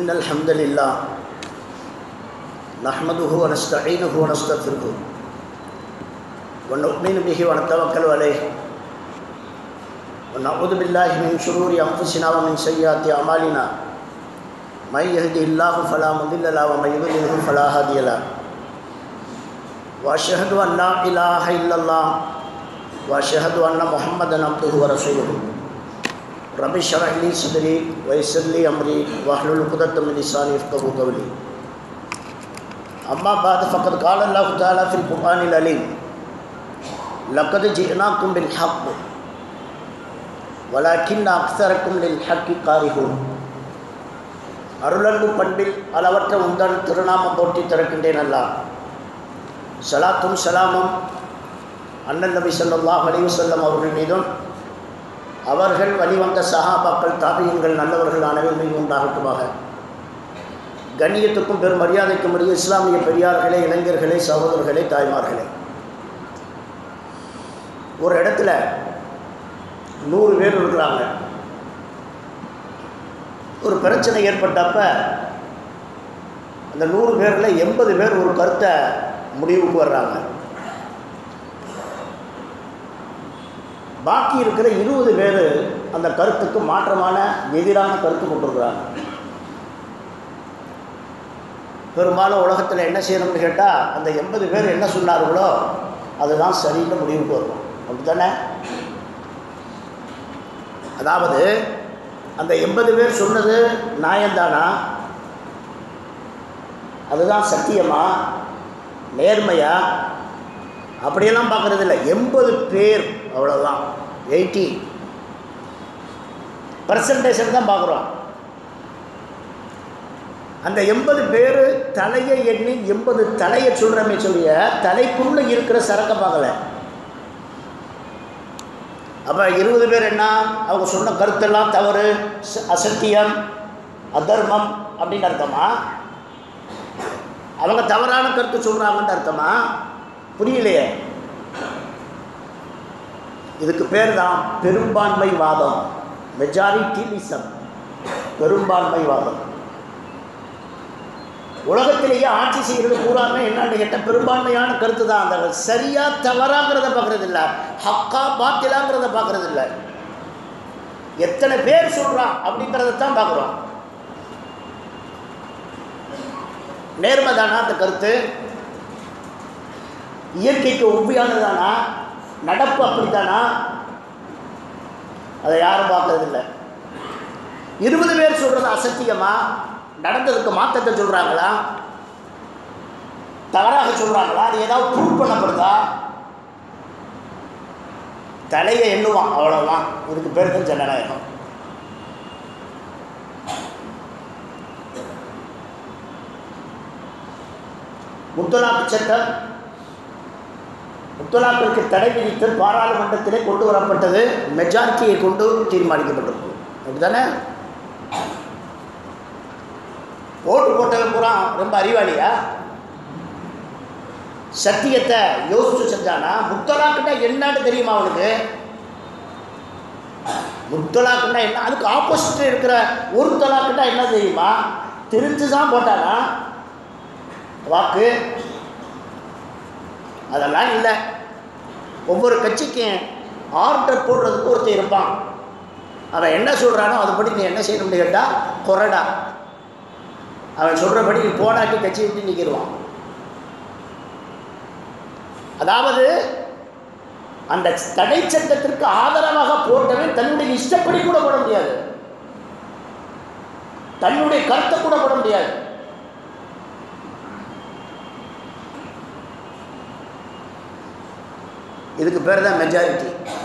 إن الحمد لله نحمده ونستعينه ونستغفره ونؤمن به ونتوكل عليه ونعوذ بالله من شرور أنفسنا ومن سيئات أعمالنا من يهده الله فلا مضل له ومن يضلله فلا هادي له وأشهد أن لا إله إلا الله وأشهد أن محمدا عبده ورسوله رب اشرح لي صدري ويسر لي امري واحلل عقدة من لساني يفقهوا قولي اما بعد فقد قال الله تعالى في القران العليم لقد جئناكم بالحق ولكن اكثركم للحق كارهون அருளன்பு பண்பில் அளவற்ற உந்தன் திருநாமம் போற்றி திறக்கின்றேன் அல்லா சலாத்தும் சலாமும் அண்ணன் நபி ஸல்லல்லாஹு அலைஹி வஸல்லம் அவர்கள் மீதும் அவர்கள் வழிவந்த சஹாபாக்கள் தாபியங்கள் நல்லவர்கள் அனைவரும் மீது உண்டாகட்டுமாக கண்ணியத்துக்கும் பெரும் மரியாதைக்கும் உரிய இஸ்லாமிய பெரியார்களே இளைஞர்களே சகோதரர்களே தாய்மார்களே ஒரு இடத்துல நூறு பேர் இருக்கிறாங்க ஒரு பிரச்சனை ஏற்பட்டப்ப அந்த நூறு பேரில் எண்பது பேர் ஒரு கருத்தை முடிவுக்கு வர்றாங்க பாக்கி இருக்கிற இருபது பேர் அந்த கருத்துக்கு மாற்றமான எதிரான கருத்து கொண்டிருக்கிறாங்க பெரும்பாலும் உலகத்தில் என்ன செய்யணும்னு கேட்டால் அந்த எண்பது பேர் என்ன சொன்னார்களோ அதுதான் சரின்னு முடிவுக்கு வரும் அப்படி தானே அதாவது அந்த எண்பது பேர் சொன்னது நியாயம்தானா அதுதான் சத்தியமா நேர்மையா அப்படியெல்லாம் பார்க்குறது இல்லை எண்பது பேர் அவ்வளோதான் எயிட்டி பர்சன்டேஜன் தான் பார்க்குறோம் அந்த எண்பது பேர் தலையை எண்ணி எண்பது தலையை சொல்கிறமே சொல்லிய தலைக்குள்ளே இருக்கிற சரக்கை பார்க்கல அப்போ இருபது பேர் என்ன அவங்க சொன்ன கருத்தெல்லாம் தவறு அசத்தியம் அதர்மம் அப்படின்னு அர்த்தமா அவங்க தவறான கருத்து சொல்கிறாங்கன்னு அர்த்தமா புரியலையே இதுக்கு பேர் தான் பெரும்பான்மை வாதம் மெஜாரிட்டிலிசம் பெரும்பான்மை வாதம் உலகத்திலேயே ஆட்சி செய்கிறது பூராமே என்னன்னு கேட்டால் பெரும்பான்மையான கருத்து தான் அந்த சரியா தவறாங்கிறத பார்க்கறது இல்லை ஹக்கா பாத்திலாங்கிறத பார்க்கறது இல்லை எத்தனை பேர் சொல்கிறான் அப்படிங்கிறத தான் பார்க்குறோம் நேர்மை தானா அந்த கருத்து இயற்கைக்கு உண்மையானதானா நடப்பு அப்படித்தானா அதை யாரும் பார்க்கறது இல்லை இருபது பேர் சொல்கிறது அசத்தியமா நடந்ததுக்கு மாற்றத்தை சொல்கிறாங்களா தவறாக சொல்கிறாங்களா அது ஏதாவது ப்ரூவ் பண்ணப்படுதா தலையை எண்ணுவான் அவ்வளோதான் இதுக்கு பேர் தான் ஜனநாயகம் முத்தலாக்கு சட்டம் முத்தலாக்கிற்கு தடை விதித்து பாராளுமன்றத்திலே கொண்டு வரப்பட்டது மெஜாரிட்டியை கொண்டு தீர்மானிக்கப்பட்டிருக்கு அப்படிதானே ஓட்டு போட்டவன் பூரா ரொம்ப அறிவாளியா சத்தியத்தை யோசிச்சு செஞ்சானா முத்தலாக்குன்னா என்னன்னு தெரியுமா அவனுக்கு முத்தலாக்குன்னா என்ன அதுக்கு ஆப்போசிட் இருக்கிற ஒரு தலாக்குன்னா என்ன தெரியுமா தெரிஞ்சு தான் போட்டானா வாக்கு அதெல்லாம் இல்லை ஒவ்வொரு கட்சிக்கும் ஆர்டர் போடுறதுக்கு ஒருத்தர் இருப்பான் அவன் என்ன சொல்கிறானோ அதுபடி நீ என்ன செய்யணும்னு கேட்டால் கொரடா அவன் சொல்கிறபடி நீ போடாக்கி கட்சி விட்டு நிற்கிடுவான் அதாவது அந்த தடை சட்டத்திற்கு ஆதரவாக போட்டவன் தன்னுடைய இஷ்டப்படி கூட போட முடியாது தன்னுடைய கருத்தை கூட போட முடியாது இதுக்கு பேர் தான் மெஜாரிட்டி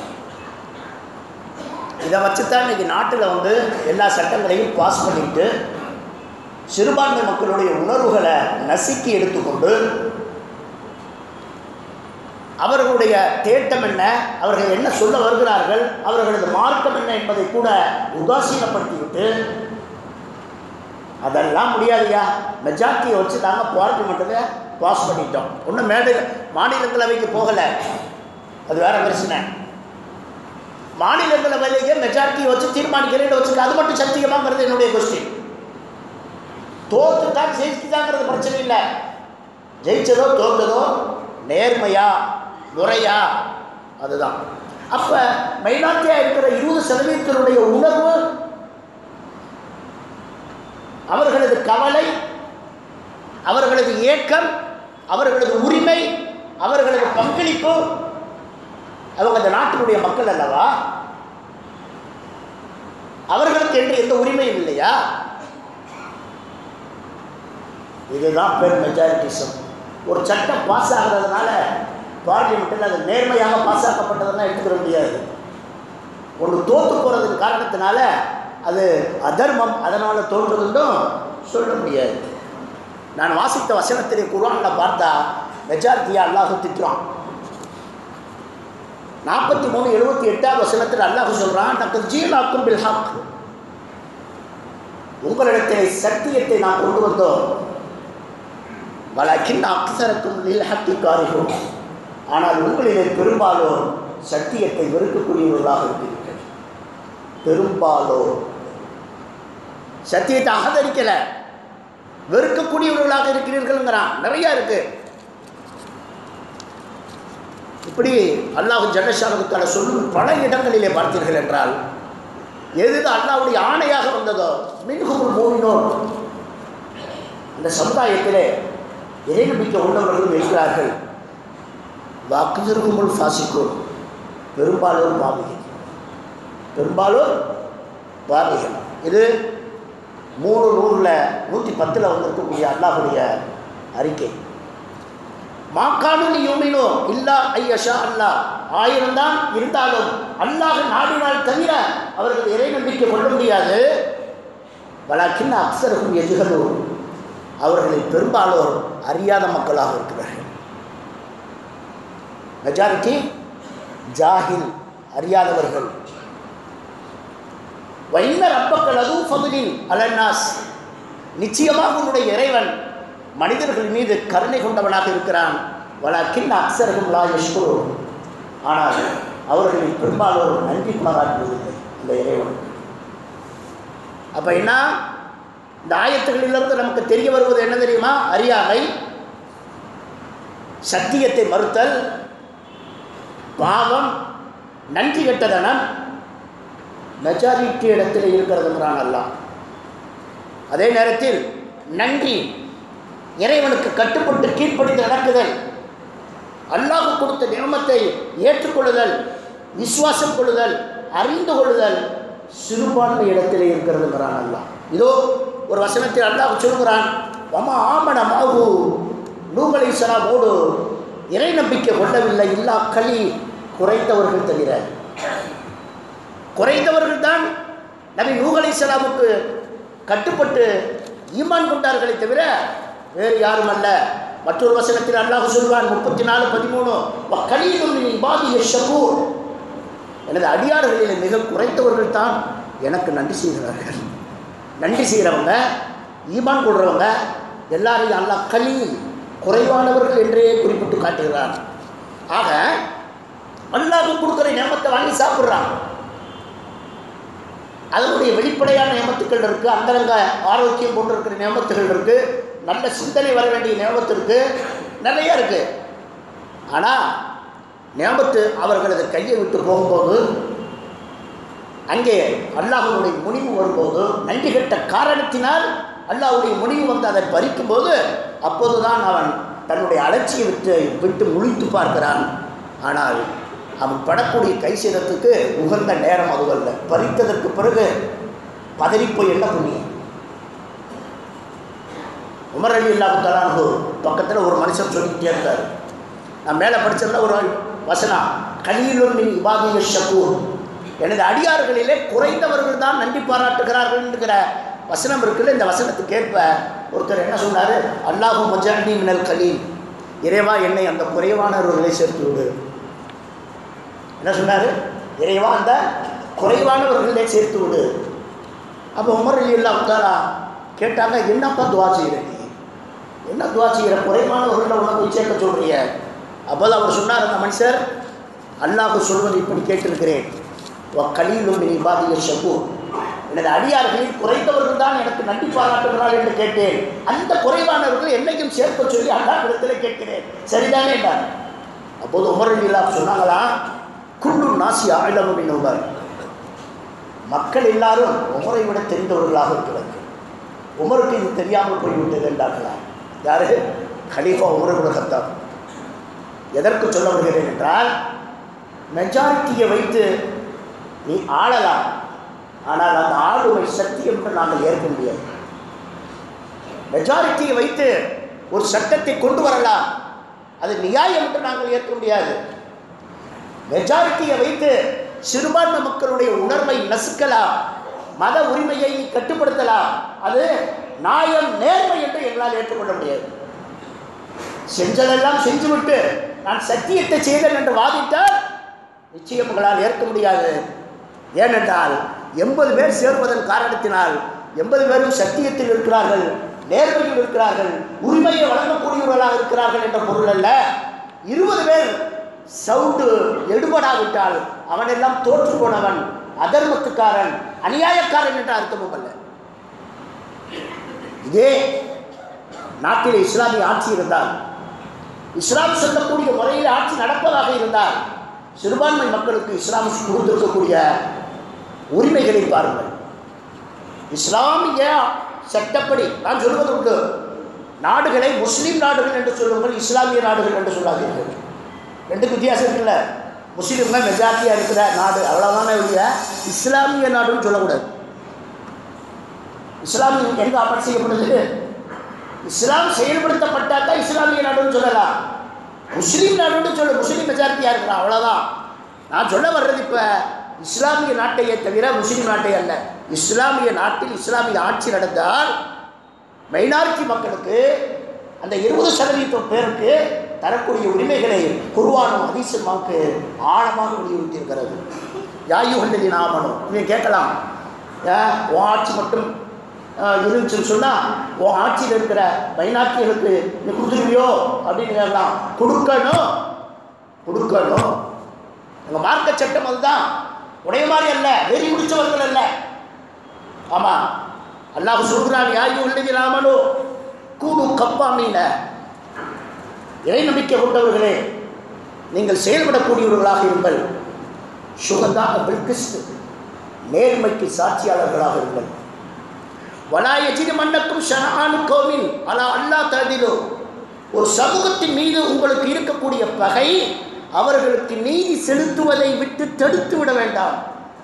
இதை வச்சு தான் இன்றைக்கி நாட்டில் வந்து எல்லா சட்டங்களையும் பாஸ் பண்ணிட்டு சிறுபான்மை மக்களுடைய உணர்வுகளை நசுக்கி எடுத்துக்கொண்டு அவர்களுடைய தேட்டம் என்ன அவர்கள் என்ன சொல்ல வருகிறார்கள் அவர்களது மார்க்கம் என்ன என்பதை கூட உதாசீனப்படுத்திவிட்டு அதெல்லாம் முடியாதுயா மெஜாரிட்டியை வச்சு நாங்கள் பார்லிமெண்ட்டில் பாஸ் பண்ணிட்டோம் ஒன்றும் மேடு மாநிலங்களவைக்கு போகலை அது வேற பிரச்சனை மாநிலங்களவையிலேயே மெஜாரிட்டியை வச்சு தீர்மானிக்கிறேன்னு வச்சுக்க அது மட்டும் சத்தியமாங்கிறது என்னுடைய கொஸ்டின் தோத்துட்டான் ஜெயிச்சுதாங்கிறது பிரச்சனை இல்லை ஜெயிச்சதோ தோத்ததோ நேர்மையா முறையா அதுதான் அப்போ மைனாரிட்டியாக இருக்கிற இருபது சதவீதத்தினுடைய உணர்வு அவர்களது கவலை அவர்களது ஏக்கம் அவர்களது உரிமை அவர்களது பங்களிப்பு அவங்க அந்த நாட்டினுடைய மக்கள் அல்லவா அவர்களுக்கு என்று எந்த உரிமையும் இல்லையா இதுதான் பெரும் மெஜாரிட்டிசம் ஒரு சட்டம் பாஸ் ஆகிறதுனால பார்லிமெண்ட்டில் அது நேர்மையாக பாஸ் ஆக்கப்பட்டதுன்னா எடுத்துக்கிற முடியாது ஒன்று தோற்று போகிறதுக்கு காரணத்தினால அது அதர்மம் அதனால் தோன்றுதுன்னும் சொல்ல முடியாது நான் வாசித்த வசனத்திலே குர்ஆனில் பார்த்தா மெஜாரிட்டியாக அல்லாஹ் திட்டுறான் நாற்பத்தி மூணு எழுபத்தி எட்டாவது வசனத்தில் அல்லாஹ் சொல்கிறான் தக்கர் ஜீலாக்கும் பில்ஹாக் உங்களிடத்தில் சத்தியத்தை நாம் கொண்டு வந்தோம் வழக்கின் அக்சரக்கும் லில் ஹக்கி காரிகும் ஆனால் உங்களிலே பெரும்பாலோர் சத்தியத்தை வெறுக்கக்கூடியவர்களாக இருக்கிறீர்கள் பெரும்பாலோர் சத்தியத்தை ஆதரிக்கல வெறுக்கக்கூடியவர்களாக இருக்கிறீர்கள்ங்கிறான் நிறையா இருக்கு இப்படி அல்லாஹு ஜல்லஷானுக்கான சொல்லும் பல இடங்களிலே பார்த்தீர்கள் என்றால் எது அல்லாவுடைய ஆணையாக வந்ததோ மின்குமுல் மூவினோர் இந்த சமுதாயத்திலே இறை நம்பிக்கை உள்ளவர்களும் இருக்கிறார்கள் வாக்குதற்குமுள் ஃபாசிக்கோர் பெரும்பாலோர் பாவிகள் பெரும்பாலோர் பாவிகள் இது மூணு நூறில் நூற்றி பத்தில் வந்திருக்கக்கூடிய அல்லாஹுடைய அறிக்கை மாக்கானு யூமினோ இல்லா ஐயஷா அல்லாஹ் ஆயிரம் தான் இருந்தாலும் அல்லாஹ் நாடினால் தவிர அவர்கள் இறை நம்பிக்கை கொள்ள முடியாது வழக்கின் அக்சரகும் எதுகளும் அவர்களில் பெரும்பாலோர் அறியாத மக்களாக இருக்கிறார்கள் மெஜாரிட்டி ஜாஹில் அறியாதவர்கள் வைந்த ரப்பக்கள் அதுவும் ஃபதுலின் அலன்னாஸ் நிச்சயமாக உன்னுடைய இறைவன் மனிதர்கள் மீது கருணை கொண்டவனாக இருக்கிறான் வழக்கின் அக்சரகும் லா யஷ்குரு ஆனால் அவர்களில் பெரும்பாலோர் நன்றி பாராட்டுவதில்லை இந்த இறைவனுக்கு அப்போ என்ன இந்த ஆயத்துகளிலிருந்து நமக்கு தெரிய வருவது என்ன தெரியுமா அறியாமை சத்தியத்தை மறுத்தல் பாவம் நன்றி கெட்டதனம் மெஜாரிட்டி இடத்தில் இருக்கிறதுங்கிறான் அல்லாஹ் அதே நேரத்தில் நன்றி இறைவனுக்கு கட்டுப்பட்டு கீழ்ப்படிந்து நடக்குதல் அல்லாஹ் கொடுத்த நியமத்தை ஏற்றுக்கொள்ளுதல் விசுவாசம் கொள்ளுதல் அறிந்து கொள்ளுதல் சிறுபான்மை இடத்தில் இருக்கிறதுங்கிறான் அல்லாஹ் இதோ ஒரு வசனத்தில் அல்லாஹ் சொல்கிறான் வமா ஆமன மாகு நூகலை சலாமோடு இறை நம்பிக்கை கொள்ளவில்லை இல்லா களி குறைந்தவர்கள் தவிர குறைந்தவர்கள் தான் நபி நூகலை சலாமுக்கு கட்டுப்பட்டு ஈமான் கொண்டார்களே தவிர வேறு யாரும் அல்ல மற்றொரு வசனத்தில் அல்லாஹ் சொல்வான் முப்பத்தி நாலு பதிமூணு கலீலும் இபாதி ஷகூர் எனது அடியார்களில் மிக குறைந்தவர்கள் தான் எனக்கு நன்றி செய்கிறார்கள் நன்றி செய்கிறவங்க ஈமான் கொள்றவங்க எல்லாரையும் அல்லாஹ் கலி குறைவானவர்கள் என்றே குறிப்பிட்டு காட்டுகிறார் ஆக அல்லாஹ் கொடுக்குற நியமத்தை வாங்கி சாப்பிட்றான் அதனுடைய வெளிப்படையான நியமத்துக்கள் இருக்குது அந்தரங்க ஆரோக்கியம் கொண்டு இருக்கிற நியமத்துகள் இருக்குது நல்ல சிந்தனை வர வேண்டிய நியமத்து இருக்குது நிறைய இருக்குது ஆனால் நியமத்து அவர்களது கையை விட்டு போகும்போது அங்கே அல்லாஹுடைய முனிவு வரும்போது நன்றி கெட்ட காரணத்தினால் அல்லாஹுடைய முனிவு வந்து அதை பறிக்கும்போது அப்போதுதான் அவன் தன்னுடைய அலட்சியை விட்டு விட்டு முழித்து பார்க்கிறான் ஆனால் அவன் படக்கூடிய கை சேதத்துக்கு உகந்த நேரம் அதுவல்ல பறித்ததற்கு பிறகு பதறிப்போய் என்ன புண்ணியம் உமர் அலி இல்லாஹு பக்கத்தில் ஒரு மனுஷன் சொல்லிக்கிட்டே இருந்தார் நான் மேலே படிச்சிருந்த ஒரு வசனம் கலியிலும் மின் இபாதிய ஷக்கூர் எனது அடியார்களிலே குறைந்தவர்கள் தான் நன்றி பாராட்டுகிறார்கள்ங்கிற வசனம் இருக்குல்ல இந்த வசனத்துக்கு ஏற்ப ஒருத்தர் என்ன சொன்னார் அல்லாஹு மஜாண்டி மினல் கலீல் இறைவா என்னை அந்த குறைவானவர்களை சேர்த்து விடு என்ன சொன்னார் இறைவா அந்த குறைவானவர்களே சேர்த்து விடு அப்போ உமர் அலி இல்லா உத்தாரா கேட்டாங்க என்னப்பா துவா செய்கிற நீ என்ன துவா செய்கிற குறைவானவர்களை உனக்கு போய் சேர்க்க சொல்கிறீங்க அப்போது அவர் சொன்னார் அந்த மனுஷர் அல்லாஹ் சொல்வது இப்படி கேட்டிருக்கிறேன் கலீலும் நீ பாதிய ஷபூர் எனது அடியார்களில் குறைந்தவர்கள் தான் எனக்கு நன்றி பாராட்டுகிறார்கள் என்று கேட்டேன் அந்த குறைவானவர்கள் என்னையும் சேர்க்க சொல்லி அல்லாஹ்விடத்தில் கேட்கிறேன் சரிதானே என்றார் அப்போது உமர் இல்லா சொன்னாங்களா குண்டு நாசி ஆழமின் உமர் மக்கள் எல்லாரும் உமரை விட தெரிந்தவர்களாக இருக்கிறார்கள் உமருக்கு இது தெரியாமல் போய்விட்டது என்றார்களா யாரு கலீஃபா உமர் இப்னு கத்தாப் எதற்கு சொல்ல வருகிறேன் என்றால் மெஜாரிட்டியை வைத்து நீ ஆளலாம் ஆனால் அந்த ஆளுமை சக்தி என்று நாங்கள் ஏற்க முடியாது மெஜாரிட்டியை வைத்து ஒரு சட்டத்தை கொண்டு வரலாம் அது நியாயம் என்று நாங்கள் ஏற்க முடியாது மெஜாரிட்டியை வைத்து சிறுபான்மை மக்களுடைய உணர்வை நசுக்கலாம் மத உரிமையை கட்டுப்படுத்தலாம் அது நியாயம் நேர்மை என்று எங்களால் ஏற்றுக்கொள்ள முடியாது செஞ்சதெல்லாம் செஞ்சுவிட்டு நான் சத்தியத்தை செய்தேன் என்று வாதிட்டால் நிச்சயம் உங்களால் ஏற்க முடியாது ஏனென்றால் எண்பது பேர் சேர்வதன் காரணத்தினால் எண்பது பேரும் சத்தியத்தில் இருக்கிறார்கள் நேர்மையில் இருக்கிறார்கள் உரிமையை வழங்கக்கூடியவர்களாக இருக்கிறார்கள் என்ற பொருள் அல்ல இருபது பேர் சவுண்டு எடுபடாவிட்டால் அவனெல்லாம் தோற்று போனவன் அதர்மத்துக்காரன் அநியாயக்காரன் என்ற அர்த்தமும் அல்ல இதே நாட்டில் இஸ்லாமிய ஆட்சி இருந்தால் இஸ்லாம் சொல்லக்கூடிய முறையில் ஆட்சி நடப்பதாக இருந்தால் சிறுபான்மை மக்களுக்கு இஸ்லாம் கொடுத்திருக்கக்கூடிய உரிமைகளை பாருங்கள் இஸ்லாமிய சட்டப்படி நான் சொல்வது உண்டு நாடுகளை முஸ்லீம் நாடுகள் என்று சொல்லுங்கள் இஸ்லாமிய நாடுகள் என்று சொல்லாதீர்கள் ரெண்டுக்கு வித்தியாசம் இருக்குல்ல முஸ்லீம்கள் மெஜாரிட்டியாக இருக்கிற நாடு அவ்வளோதானே இல்லைய இஸ்லாமிய நாடுன்னு சொல்லக்கூடாது இஸ்லாமியம் எங்கே அமர் செய்யப்படுது இஸ்லாம் செயல்படுத்தப்பட்டால் தான் இஸ்லாமிய நாடுன்னு சொல்லலாம் முஸ்லீம் நாடுன்னு சொல்ல முஸ்லீம் மெஜாரிட்டியாக இருக்கிறான் அவ்வளோதான் நான் சொல்ல வர்றது இப்போ இஸ்லாமிய நாட்டையே தவிர முஸ்லீம் நாட்டை அல்ல இஸ்லாமிய நாட்டில் இஸ்லாமிய ஆட்சி நடந்தால் மைனாரிட்டி மக்களுக்கு அந்த இருபது சதவீதம் பேருக்கு தரக்கூடிய உரிமைகளை குருவானும் அதிசமாக்கு ஆழமாக வலியுறுத்தியிருக்கிறது யாயு ஹண்டதி நாமனும் நீங்கள் கேட்கலாம் ஏன் உன் ஆட்சி மட்டும் ஆஹ், இருந்துச்சுன்னு சொன்னால் உன் ஆட்சியில் இருக்கிற மைனாரிட்டிகளுக்கு நீ கொடுத்துருவியோ அப்படின்னு கேட்கலாம் கொடுக்கணும் கொடுக்கணும் உங்கள் மார்க்க சட்டம் அதுதான் உடைய மாதிரி அல்ல வெறி முடிச்சவர்கள் அல்ல ஆமாம் அல்லாஹ் சொல்கிறான் யாயு உள்ளதி ராமனோ கூடு கப்பா மீன இறை நம்பிக்கை கொண்டவர்களே நீங்கள் செயல்படக்கூடியவர்களாக இருங்கள் சுகந்தாக பில்கிஸ்து நேர்மைக்கு சாட்சியாளர்களாக இருங்கள் வலாய எஜிரி மன்னக்கும் ஷனானு கோவில் அலா அல்லா ததிலோ ஒரு சமூகத்தின் மீது உங்களுக்கு இருக்கக்கூடிய பகை அவர்களுக்கு நீதி செலுத்துவதை விட்டு தடுத்து விட வேண்டாம்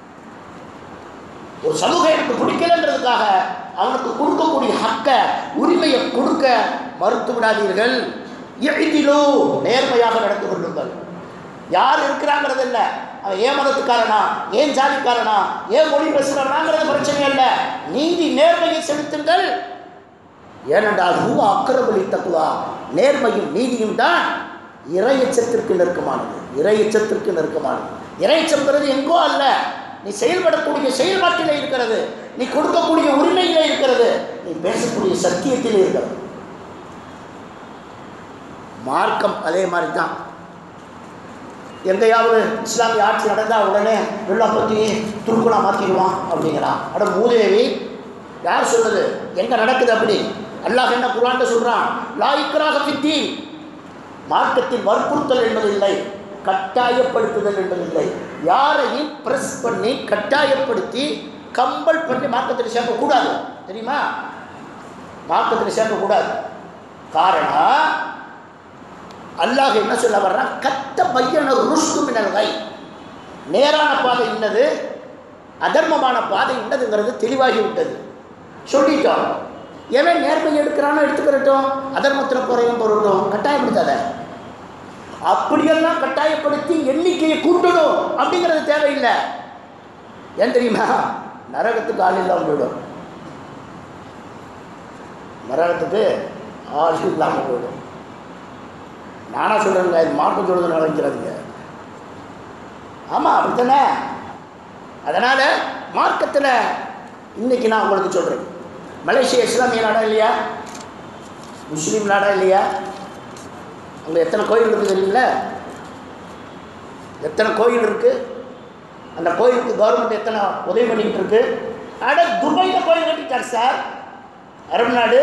ஒரு சமூகம் எனக்கு பிடிக்கலன்றதுக்காக அவனுக்கு கொடுக்கக்கூடிய ஹக்க உரிமையை கொடுக்க மறுத்து விடாதீர்கள் எழுதிலோ நேர்மையாக நடந்து கொள்ளுங்கள் யார் இருக்கிறாங்கிறது இல்லை அவன் ஏன் மதத்துக்காரனா ஏன் ஜாதிக்காரனா ஏன் மொழி பேசுகிறாங்கிறது பிரச்சனை அல்ல நீதி நேர்மையை செலுத்துங்கள் ஏனென்றால் ரூவா அக்கரபலி தக்குவா நேர்மையும் நீதியும் தான் இறையச்சத்திற்கு நெருக்கமானது இறையச்சத்திற்கு நெருக்கமானது இறையச்சம்ங்கிறது எங்கோ அல்ல நீ செயல்படக்கூடிய செயல்பாட்டிலே இருக்கிறது நீ கொடுக்கக்கூடிய உரிமையிலே இருக்கிறது நீ பேசக்கூடிய சத்தியத்திலே இருக்கிறது மார்க்கம் அதே மாதிரி தான் எங்கேயாவது இஸ்லாமிய ஆட்சி நடந்தால் உடனே வெள்ளா பற்றி துருக்குனா மாற்றிடுவான் அப்படிங்கிறான் அட மூதேவி யார் சொல்லுது எங்கே நடக்குது அப்படி அல்லாஹ் என்ன குரான்ல சொல்கிறான் லாய்க்கராக சித்தி மார்க்கத்தில் வற்புறுத்தல் என்பதில்லை கட்டாயப்படுத்துதல் என்பதில்லை யாரையும் ப்ரெஸ் பண்ணி கட்டாயப்படுத்தி கம்பல் பண்ணி மார்க்கத்தில் சேர்க்கக்கூடாது தெரியுமா மார்க்கத்தில் சேர்க்கக்கூடாது காரணம் அல்லாஹ் என்ன சொல்ல வர்றான் கத்த பையன ருஷ்டு மினல்கை நேரான பாதை இன்னது அதர்மமான பாதை இன்னதுங்கிறது தெளிவாகி விட்டது சொல்லிட்டோம் எவன் நேர்மை எடுக்கிறானோ எடுத்துக்கிறட்டும் அதர்மத்தில் குறையும் பொருட்டும் கட்டாயப்படுத்தாத அப்படியெல்லாம் கட்டாயப்படுத்தி எண்ணிக்கையை கூட்டணும் அப்படிங்கிறது தேவையில்லை ஏன் தெரியுமா நரகத்துக்கு ஆள் இல்லாமல் போயிடும் நரகத்துக்கு ஆள் இல்லாமல் போயிடும் நானாக சொல்கிறேங்க இது மார்க்கம் சொல்கிறது நினைக்கிறாதீங்க ஆமாம் அப்படித்தானே அதனால் மார்க்கத்தில் இன்றைக்கி நான் உங்களுக்கு சொல்கிறேன் மலேசியா இஸ்லாமிய நாடா இல்லையா முஸ்லீம் நாடா இல்லையா அங்கே எத்தனை கோயில் இருக்குது தெரியுங்களா எத்தனை கோயில் இருக்குது அந்த கோயிலுக்கு கவர்மெண்ட் எத்தனை உதவி பண்ணிக்கிட்டு இருக்கு அட துபாயில் கோயில் கட்டிட்டார் சார் அரபு நாடு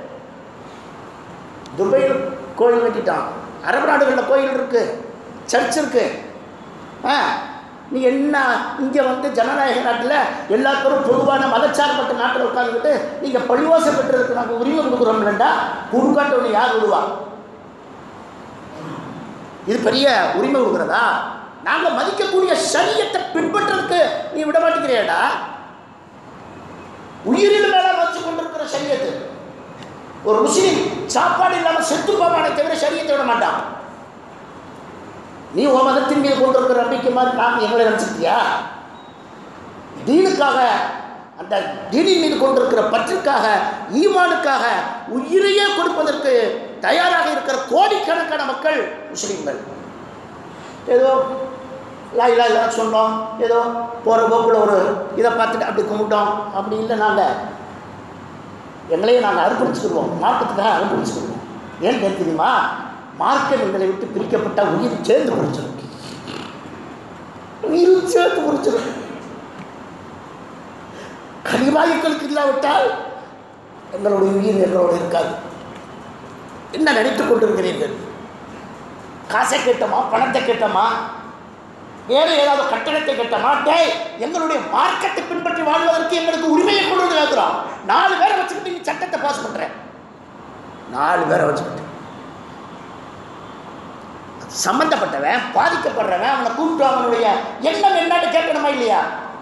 துபாயில் கோயில் கட்டிட்டான் அரபு நாடுகளில் கோயில் இருக்கு சர்ச் இருக்கு ஆ நீ என்ன இங்கே வந்து ஜனநாயக நாட்டில் எல்லாருக்கும் பொதுவான மதச்சார்பட்ட நாட்டில் உட்காந்துக்கிட்டு நீங்கள் பழிவாசம் பெற்றதுக்கு நாங்கள் உரிமை கொடுக்குறோம்லண்டா கொடுக்காட்டவனை யார் விடுவா இது பெரிய உரிமை கொடுக்குறதா நாங்கள் மதிக்கக்கூடிய சரியத்தை பின்பற்றதுக்கு நீ விட மாட்டேங்கிறியாடா உயிரில் மேலே வச்சு கொண்டிருக்கிற சரியத்து ஒரு முஸ்லீம் சாப்பாடு இல்லாமல் செத்து போவானே தவிர சரியத்தை விட மாட்டான் நீ உன் மதத்தின் மீது கொண்டிருக்கிற நம்பிக்கை மாதிரி நான் எங்களை நினச்சிக்கிட்டியா தீனுக்காக அந்த தீனின் மீது கொண்டிருக்கிற பற்றுக்காக ஈமானுக்காக உயிரையே கொடுப்பதற்கு தயாராக இருக்கிற கோடிக்கணக்கான மக்கள் முஸ்லீம்கள் ஏதோ லா இல்லா இல்லா சொன்னோம் ஏதோ போகிற போக்கில் ஒரு இதை பார்த்துட்டு அப்படி கும்பிட்டோம் அப்படி இல்லை நாங்கள் எங்களையும் நாங்கள் அர்ப்பணிச்சுக்கிடுவோம் மார்க்கத்துக்காக அர்ப்பணிச்சுக்கிடுவோம் ஏன் தெரியுமா மார்க்கம் எங்களை விட்டு பிரிக்கப்பட்டால் உயிர் சேர்ந்து பிடிச்சிடும் உயிர் சேர்ந்து பிடிச்சிடும் கனிவாயுக்களுக்கு இல்லாவிட்டால் எங்களுடைய உயிர் எங்களோடு இருக்காது என்ன நினைத்துக் கொண்டிருக்கிறீர்கள் காசை கேட்டோமா பணத்தை கேட்டோமா வேறு ஏதாவது கட்டணத்தை கேட்டோமா டேய் எங்களுடைய மார்க்கத்தை பின்பற்றி வாழ்வதற்கு எங்களுக்கு உரிமையை கொண்டு வந்து கேட்குறோம் நாலு பேரை வச்சுக்கிட்டு நீ சட்டத்தை பாஸ் பண்ற நாலு பேரை வச்சுக்கிட்டு சம்பந்தப்பட்டவன் பாதிக்கப்படுறவன் அவனை கூப்பிட்டு அவனுடைய எண்ணம் என்னன்னு கேட்கணுமா இல்லையா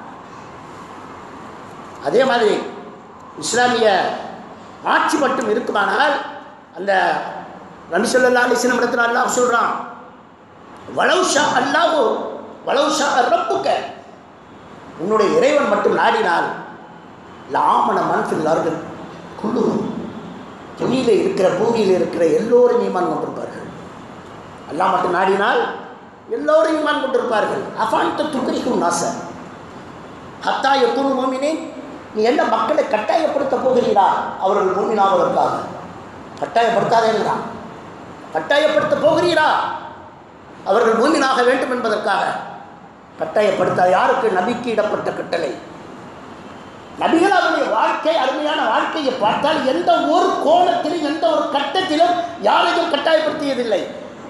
அதே மாதிரி இஸ்லாமிய ஆட்சி மட்டும் இருக்குமானால் அந்த நபிசல்லா அலிஸ்லம் இடத்துல அல்லாஹ் சொல்கிறான் வளவுஷா அல்லாஹோ வளவுஷா ரப்புக்க உன்னுடைய இறைவன் மட்டும் நாடினால் லாமன மனசில் அவர்கள் குழுவும் துணியில் இருக்கிற பூமியில் இருக்கிற எல்லோரும் ஈமான் கொண்டிருப்பார்கள் அல்லாஹ் மட்டும் நாடினால் எல்லோரும் ஈமான் கொண்டிருப்பார்கள் அஃபான்ட்ட துக்கரிக்கும் நாச ஹத்தாய குழு மோமினே நீ என்ன மக்களை கட்டாயப்படுத்த போகிறீரா அவர்கள் மூமினாவதற்காக கட்டாயப்படுத்தாதேங்கிறான் கட்டாயப்படுத்த போகிறீரா அவர்கள் மூமினாக வேண்டும் என்பதற்காக கட்டாயப்படுத்த யாருக்கு நபிக்கு இடப்பட்ட கட்டளை நபிகள் அவருடைய வாழ்க்கை அருமையான வாழ்க்கையை பார்த்தால் எந்த ஒரு கோணத்திலும் எந்த ஒரு கட்டத்திலும் யாரையும் கட்டாயப்படுத்தியதில்லை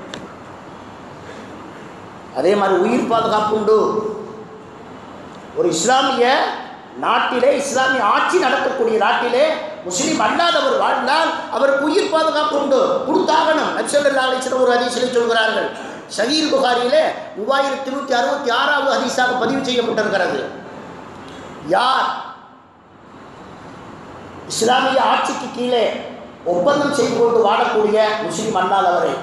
அதே மாதிரி உயிர் பாதுகாப்பு உண்டு ஒரு இஸ்லாமிய நாட்டிலே இஸ்லாமிய ஆட்சி நடக்கக்கூடிய நாட்டிலே முஸ்லீம் அல்லாதவர் வாழ்ந்தால் அவருக்கு உயிர் பாதுகாப்பு உண்டு கொடுத்தாகணும் நபிசல்லா அலிஸ்லம் ஒரு ஹதீஸிலே சொல்கிறார்கள் ஷகீர் புகாரியிலே மூவாயிரத்தி நூற்றி அறுபத்தி ஆறாவது ஹதீஸாக பதிவு செய்யப்பட்டிருக்கிறது யார் இஸ்லாமிய ஆட்சிக்கு கீழே ஒப்பந்தம் செய்து கொண்டு வாழக்கூடிய முஸ்லீம் அல்லாதவரை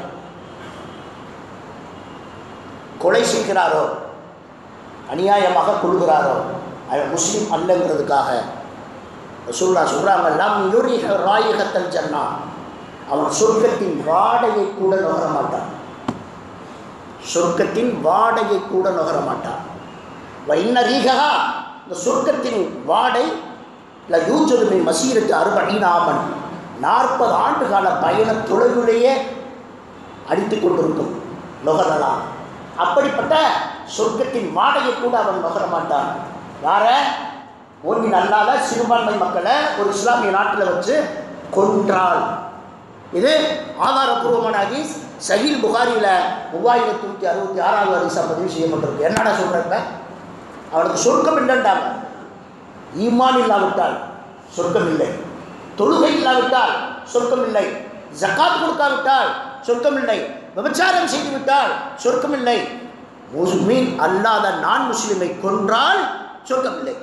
கொலை செய்கிறாரோ அநியாயமாக கொள்கிறாரோ அவன் முஸ்லீம் அல்லங்கிறதுக்காக ரசூல்லா சொல்கிறாங்க லம் யுரிஹ ராயகத்தல் ஜன்னா அவன் சொர்க்கத்தின் வாடையை கூட நுகர மாட்டான் சொர்க்கத்தின் வாடையை கூட நுகர மாட்டான் வைன்ன ரீகா இந்த சொர்க்கத்தின் வாடை இல்லை யூஜதுமை மசீரத்து அறுபடினாமன் நாற்பது ஆண்டு கால பயண தொலைவிலேயே அடித்து கொண்டிருக்கும் நுகரலாம் அப்படிப்பட்ட சொர்க்கத்தின் வாடையை கூட அவன் நுகர மாட்டான் யார ஓய்வின் அல்லாத சிறுபான்மை மக்களை ஒரு இஸ்லாமிய நாட்டில் வச்சு கொன்றாள் இது ஆதாரபூர்வமான ஹதீஸ் சஹீல் புகாரியில் மூவாயிரத்தி நூற்றி அறுபத்தி ஆறாவது ஹதீஸாக பதிவு செய்யப்பட்டிருக்கு என்னடா சொல்கிறப்ப அவனுக்கு சொர்க்கம் இல்லைன்றாங்க ஈமான் இல்லாவிட்டால் சொர்க்கம் இல்லை தொழுகை இல்லாவிட்டால் சொர்க்கம் இல்லை ஜக்காத் கொடுக்காவிட்டால் சொர்க்கம் இல்லை விபச்சாரம் செய்துவிட்டால் சொர்க்கம் இல்லை முஸ்லீம் அல்லாத நான் முஸ்லீமை கொன்றால் சொர்க்கம் இல்லை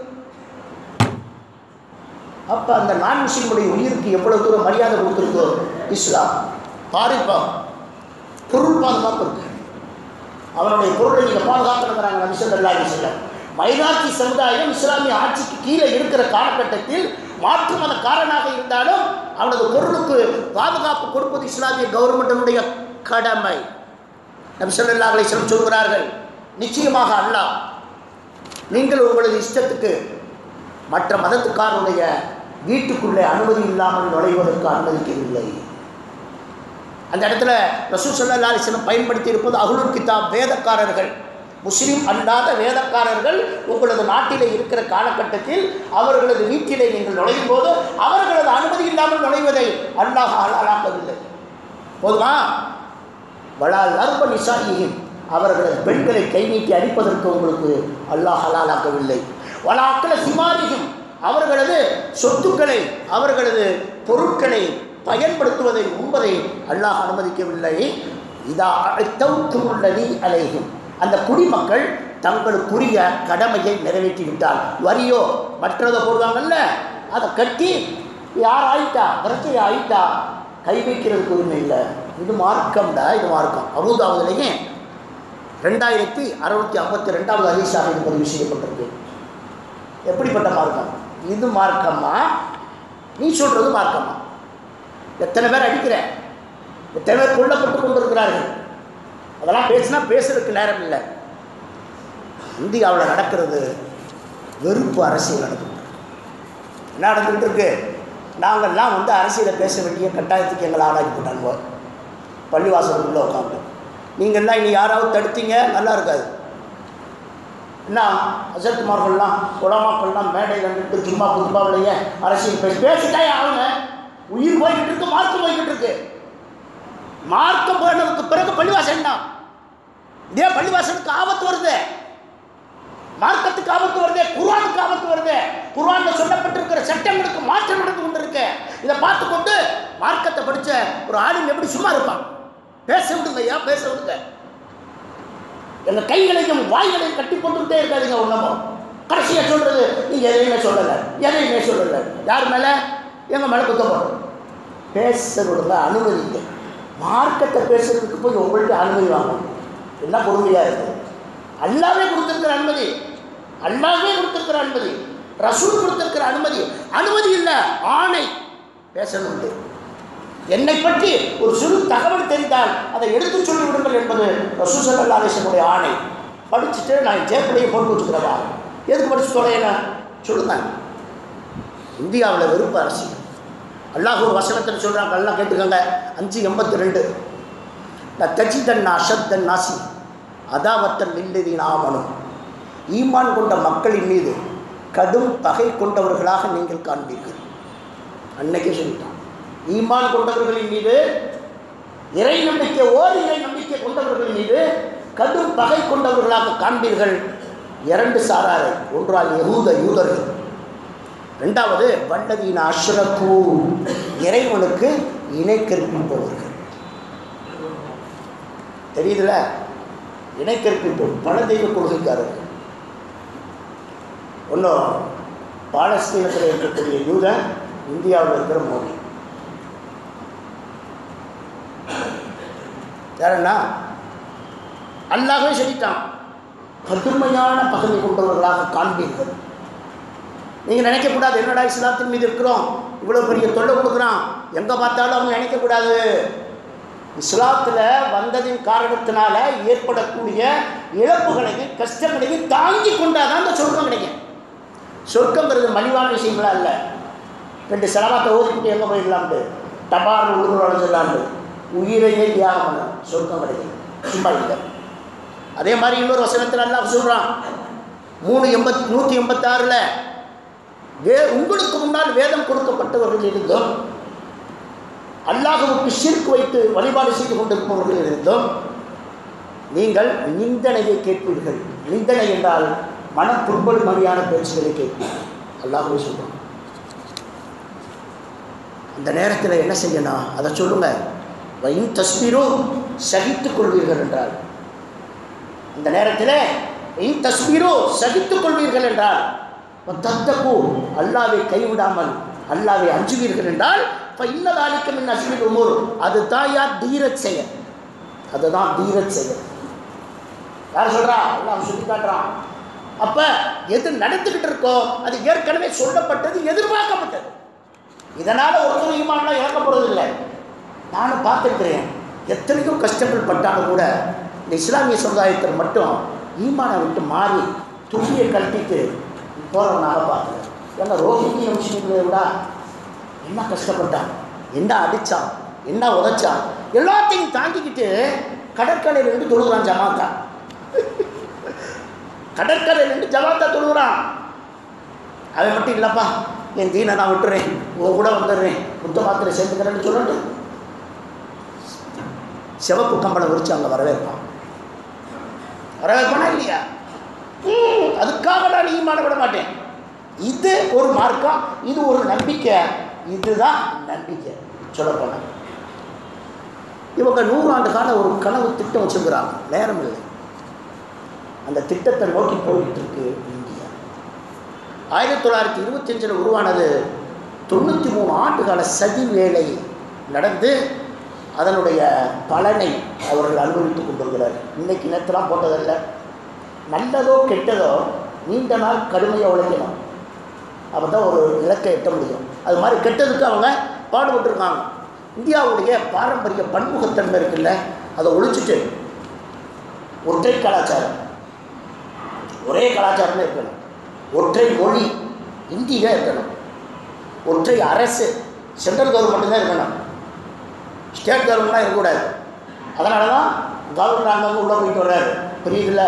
அப்போ அந்த நான் முஸ்லீமுடைய உயிருக்கு எவ்வளவு தூரம் மரியாதை கொடுத்துருக்கோ இஸ்லாம் பாரிப்பா பொருள் பாதுகாப்பு இருக்கு அவனுடைய பொருளை நீங்கள் பாதுகாக்கணுங்கிறாங்க நபிசல்லா செல்லம் மைனாரிட்டி சமுதாயம் இஸ்லாமிய ஆட்சிக்கு கீழே இருக்கிற காலகட்டத்தில் மாற்று மதக்காரனாக இருந்தாலும் அவனது பொருளுக்கு பாதுகாப்பு கொடுப்பது இஸ்லாமிய கவர்மெண்டினுடைய கடமை நபிசல்லா அலிஸ்லம் சொல்கிறார்கள் நிச்சயமாக அல்லாஹ் நீங்கள் உங்களது இஷ்டத்துக்கு மற்ற மதத்துக்காரனுடைய வீட்டுக்குள்ளே அனுமதி இல்லாமல் நுழைவதற்கு அனுமதிக்கவில்லை அந்த இடத்துல ரசூல் சல்லா அலிஸ்லம் பயன்படுத்தி இருப்பது அகுலுர் கிதாப் வேதக்காரர்கள் முஸ்லிம் அல்லாத வேதக்காரர்கள் உங்களது நாட்டிலே இருக்கிற காலகட்டத்தில் அவர்களது வீட்டிலே நீங்கள் நுழையும் போது அவர்களது அனுமதி இல்லாமல் நுழைவதை அல்லாஹ் ஹலாலாக்கவில்லை போதுமா வளால் அர்ப நிசாயியும் அவர்களது பெண்களை கை நீட்டி அடிப்பதற்கு உங்களுக்கு அல்லாஹ் ஹலாலாக்கவில்லை வலாக்கல சிமாரியும் அவர்களது சொத்துக்களை அவர்களது பொருட்களை பயன்படுத்துவதை உண்பதை அல்லாஹ் அனுமதிக்கவில்லை இதா அழைத்தவுத்துள்ளதி அலைகும் அந்த குடிமக்கள் தங்களுக்குரிய கடமையை நிறைவேற்றி விட்டால் வரியோ மற்றதை போடுவாங்கல்ல அதை கட்டி யார் ஆயிட்டா பிரச்சனை ஆயிட்டா கை வைக்கிறதுக்கு உரிமை இல்லை இது மார்க்கம்டா இது மார்க்கம் அறுபதாவதுலேயே ரெண்டாயிரத்தி அறுநூத்தி ஐம்பத்தி ரெண்டாவது ஹதீஸாக இது பதிவு செய்யப்பட்டிருக்கு எப்படிப்பட்ட மார்க்கம் இது மார்க்கமா நீ சொல்றது மார்க்கமா எத்தனை பேர் அடிக்கிற எத்தனை பேர் கொல்லப்பட்டு கொண்டிருக்கிறார்கள் அதெல்லாம் பேசினா பேசுறதுக்கு நேரம் இல்லை இந்தியாவில் நடக்கிறது வெறுப்பு அரசியல் நடக்குது என்ன நடந்துகிட்டு இருக்கு நாங்கள்லாம் வந்து அரசியலை பேச வேண்டிய கட்டாயத்துக்கு எங்களை ஆளாக்கி போட்டாங்க பள்ளிவாசலுக்குள்ளே உட்காந்து நீங்கள்லாம் இனி யாராவது தடுத்தீங்க நல்லா இருக்காது என்ன அசத்குமார்கள்லாம் உலமாக்கள்லாம் மேடையில் நின்று சும்மா புதுப்பாவிலேயே அரசியல் பேசி பேசிட்டாயே ஆளுங்க உயிர் போய்கிட்டு இருக்கு மார்க்கம் போய்கிட்டு இருக்கு மார்க்கம் போனதுக்கு பிறகு பள்ளிவாசல் தான் இதே பள்ளிவாசலுக்கு ஆபத்து வருது மார்க்கத்துக்கு ஆபத்து வருது குர்ஆனுக்கு ஆபத்து வருது குர்ஆன்ல சொல்லப்பட்டிருக்கிற சட்டங்களுக்கு மாற்றம் நடந்து கொண்டிருக்கு இதை பார்த்து கொண்டு மார்க்கத்தை படிச்ச ஒரு ஆளுங்க எப்படி சும்மா இருப்பான் பேச விடுங்க ஐயா பேச விடுங்க எங்க கைகளையும் வாய்களையும் கட்டி கொண்டுகிட்டே இருக்காதுங்க ஒன்றமோ கடைசியா சொல்றது நீங்க எதையுமே சொல்லலை எதையுமே சொல்லலை யார் மேல எங்க மேல குத்த போடுறது பேச விடுங்க அனுமதிங்க மார்க்கத்தை பேசுறதுக்கு போய் உங்கள்கிட்ட அனுமதி வாங்கணும் என்ன பொறுமையா இருக்கு அல்லாவே கொடுத்திருக்கிற அனுமதி அல்லாவே கொடுத்திருக்கிற அனுமதி ரசூல் கொடுத்திருக்கிற அனுமதி அனுமதி இல்லை ஆணை பேசணும் என்னை பற்றி ஒரு சிறு தகவல் தெரிந்தால் அதை எடுத்து சொல்லி விடுங்கள் என்பது ரசூல் சல்லா அலிசனுடைய ஆணை படிச்சுட்டு நான் ஜேப்பிலையும் போட்டு வச்சுக்கிறவா எதுக்கு படிச்சு தொலையணும் சொல்லுங்க இந்தியாவில் வெறுப்பு அரசியல் அல்லாஹ் ஒரு வசனத்தில் சொல்கிறாங்க எல்லாம் கேட்டுக்கோங்க அஞ்சு எண்பத்தி ரெண்டு தஜிதன் அஷத்தன் நாசி அதாவத்தன் இல்லதி நாமனும் ஈமான் கொண்ட மக்களின் மீது கடும் பகை கொண்டவர்களாக நீங்கள் காண்பீர்கள் அன்னைக்கே சொல்லிட்டான் ஈமான் கொண்டவர்களின் மீது இறை நம்பிக்கை ஓர் இறை நம்பிக்கை கொண்டவர்களின் மீது கடும் பகை கொண்டவர்களாக காண்பீர்கள் இரண்டு சாராரை ஒன்றால் யகூத யூதர்கள் ரெண்டாவது வல்லதீன அஷ்ரகு இறைவனுக்கு இணை கற்பிப்பவர்கள் தெரியுதுல இணை கற்பிப்போம் பல தெய்வ கொள்கைக்காரர்கள் ஒன்றும் பாலஸ்தீனத்தில் இருக்கக்கூடிய யூதன் இந்தியாவில் இருக்கிற மோடி யாருன்னா அல்லாஹே சொல்லிட்டான் கடுமையான பகுதி கொண்டவர்களாக காண்பீர்கள் நீங்கள் நினைக்கக்கூடாது என்னடா இஸ்லாத்தின் மீது இருக்கிறோம் இவ்வளோ பெரிய தொல்லை கொடுக்குறான் எங்கே பார்த்தாலும் அவங்க நினைக்கக்கூடாது இஸ்லாத்தில் வந்ததின் காரணத்தினால ஏற்படக்கூடிய இழப்புகளையும் கஷ்டங்களையும் தாங்கி கொண்டாதான் அந்த சொர்க்கம் கிடைக்கும் சொர்க்கங்கிறது மலிவான விஷயங்களா இல்லை ரெண்டு செலவாத்தை ஓதிக்கிட்டு எங்கே போயிடலாம்ட்டு டபார்னு உழுது உழைச்சிடலாம்ட்டு உயிரையே தியாகம் பண்ண சொர்க்கம் கிடைக்கும் சும்மா இல்லை அதே மாதிரி இன்னொரு வசனத்தில் அல்லாஹ் சொல்கிறான் மூணு எண்பத் நூற்றி எண்பத்தாறில் வே உங்களுக்கு முன்னால் வேதம் கொடுக்கப்பட்டவர்கள் இருந்தும் அல்லாஹுவுக்கு ஷிர்க் வைத்து வழிபாடு செய்து கொண்டிருப்பவர்கள் இருந்தும் நீங்கள் நிந்தனையை கேட்பீர்கள் நிந்தனை என்றால் மன துன்பல் மணியான பேச்சுகளை கேட்பீர்கள் அல்லாஹுவே சொல்கிறான் அந்த நேரத்தில் என்ன செய்யணும் அதை சொல்லுங்க வைன் தஸ்பீரும் சகித்துக் கொள்வீர்கள் என்றால் அந்த நேரத்தில் வைன் தஸ்பீரோ சகித்துக் கொள்வீர்கள் என்றால் தத்தகு அல்லாவை கைவிடாமல் அல்லாவை அஞ்சுவீர்கள் என்றால் இப்போ இன்னதாலிக்கும் என்ன அஸ்மில் உமூர் அது தான் யார் தீரத் செயல் அதுதான் தீரத் செயல் யார் சொல்கிறா அல்லாஹ் சொல்லி காட்டுறான் அப்போ எது நடந்துக்கிட்டு இருக்கோ அது ஏற்கனவே சொல்லப்பட்டது எதிர்பார்க்கப்பட்டது இதனால் ஒருத்தர் ஈமான்லாம் இழக்க போகிறது இல்லை நானும் பார்த்துருக்கிறேன் எத்தனையோ கஷ்டங்கள் பட்டாலும் கூட இந்த இஸ்லாமிய சமுதாயத்தில் மட்டும் ஈமானை விட்டு மாறி துணியை கழட்டிட்டு போகிறவனாக பார்க்குறேன் ஏன்னா ரோஹிங்கிய முஸ்லீம்களை விட என்ன கஷ்டப்பட்டான் என்ன அடித்தான் என்ன உதைச்சான் எல்லாத்தையும் தாங்கிக்கிட்டு கடற்கரையில் இருந்து தொழுகிறான் ஜமாத்தா கடற்கரை ரெண்டு ஜவாத்தா தொழுகிறான் அவன் மட்டும் இல்லைப்பா என் தீனை நான் விட்டுறேன் உன் கூட வந்துடுறேன் புத்த மாத்திரை சேர்ந்துக்கிறேன்னு சொல்லட்டும் சிவப்பு கம்பளம் விரிச்சு அங்கே வரவேற்பான் வரவேற்பானா இல்லையா ம், அதுக்காக நான் ஈமான விட மாட்டேன் இது ஒரு மார்க்கம் இது ஒரு நம்பிக்கை இதுதான் நம்பிக்கை சொல்லப்போனா இவங்க நூறாண்டு கால ஒரு கனவு திட்டம் வச்சுருக்கிறாங்க நேரம் இல்லை அந்த திட்டத்தை நோக்கி போயிட்டு இருக்கு இந்தியா ஆயிரத்தி தொள்ளாயிரத்தி இருபத்தஞ்சில் உருவானது தொண்ணூற்றி மூணு ஆண்டுகால சதி வேலை நடந்து அதனுடைய பலனை அவர்கள் அனுபவித்துக் கொண்டிருக்கிறார் இன்னைக்கு நேரத்தெல்லாம் போட்டதல்ல நல்லதோ கெட்டதோ நீண்ட நாள் கடுமையாக உழைக்கணும் அப்போ தான் ஒரு இலக்கை எட்ட முடியும் அது மாதிரி கெட்டதுக்கு அவங்க பாடுபட்டிருக்காங்க இந்தியாவுடைய பாரம்பரிய பன்முகத்தன்மை இருக்குல்ல அதை ஒழிச்சிட்டு ஒற்றை கலாச்சாரம் ஒரே கலாச்சாரமே இருக்கணும் ஒற்றை மொழி இந்தி தான் இருக்கணும் ஒற்றை அரசு சென்ட்ரல் கவர்மெண்ட் தான் இருக்கணும் ஸ்டேட் கவர்மெண்ட்லாம் இருக்கக்கூடாது அதனால தான் கவர்னர் அங்கங்கே உள்ளே போயிட்டு வர்றாரு புரியுதுல்ல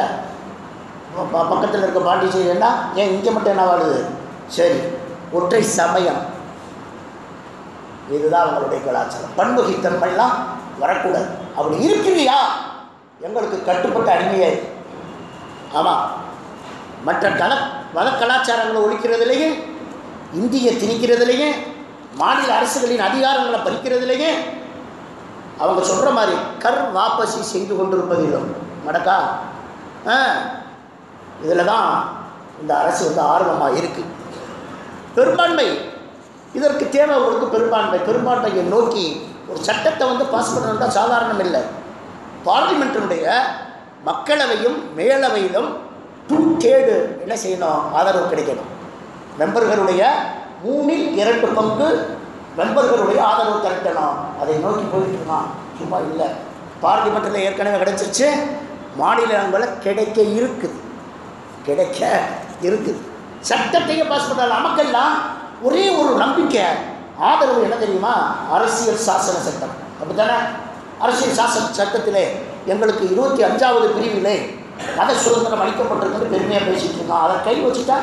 ப- பக்கத்தில் இருக்க பாண்டிச்சேரின்னா ஏன் இங்கே மட்டும் என்ன வாழுது சரி ஒற்றை சமயம் இதுதான் அவங்களுடைய கலாச்சாரம் பன்முகித்தன்மைலாம் வரக்கூடாது அப்படி இருக்கிறியா எங்களுக்கு கட்டுப்பட்ட அடிமையே ஆமாம் மற்ற கல மத கலாச்சாரங்களை ஒழிக்கிறதுலேயே இந்திய திணிக்கிறதுலேயே மாநில அரசுகளின் அதிகாரங்களை பறிக்கிறதுலேயே அவங்க சொல்கிற மாதிரி கர் வாபசி செய்து கொண்டிருப்பதிலும் மடக்கா ஆ இதில் தான் இந்த அரசு வந்து ஆர்வமாக இருக்குது பெரும்பான்மை இதற்கு தேவை அவங்களுக்கு பெரும்பான்மை பெரும்பான்மையை நோக்கி ஒரு சட்டத்தை வந்து பாஸ் பண்ணணும்னா சாதாரணம் இல்லை பார்லிமெண்ட்டினுடைய மக்களவையும் மேலவையிலும் டூ தேர்டு என்ன செய்யணும் ஆதரவு கிடைக்கணும் மெம்பர்களுடைய மூணில் இரண்டு பங்கு மெம்பர்களுடைய ஆதரவு திரட்டணும் அதை நோக்கி போயிட்டு இருக்கான் சும்மா இல்லை பார்லிமெண்ட்டில் ஏற்கனவே கிடைச்சிருச்சு மாநிலங்களில் கிடைக்க இருக்குது கிடைக்க இருக்குது சட்டத்தையே பாஸ் பண்ணால் நமக்கெல்லாம் ஒரே ஒரு நம்பிக்கை ஆதரவு என்ன தெரியுமா அரசியல் சாசன சட்டம் அப்படித்தானே அரசியல் சாசன சட்டத்திலே எங்களுக்கு இருபத்தி அஞ்சாவது பிரிவிலே மத சுதந்திரம் அளிக்கப்பட்டிருக்குன்னு பெருமையாக பேசிட்டு இருக்கோம் அதை கை வச்சுட்டா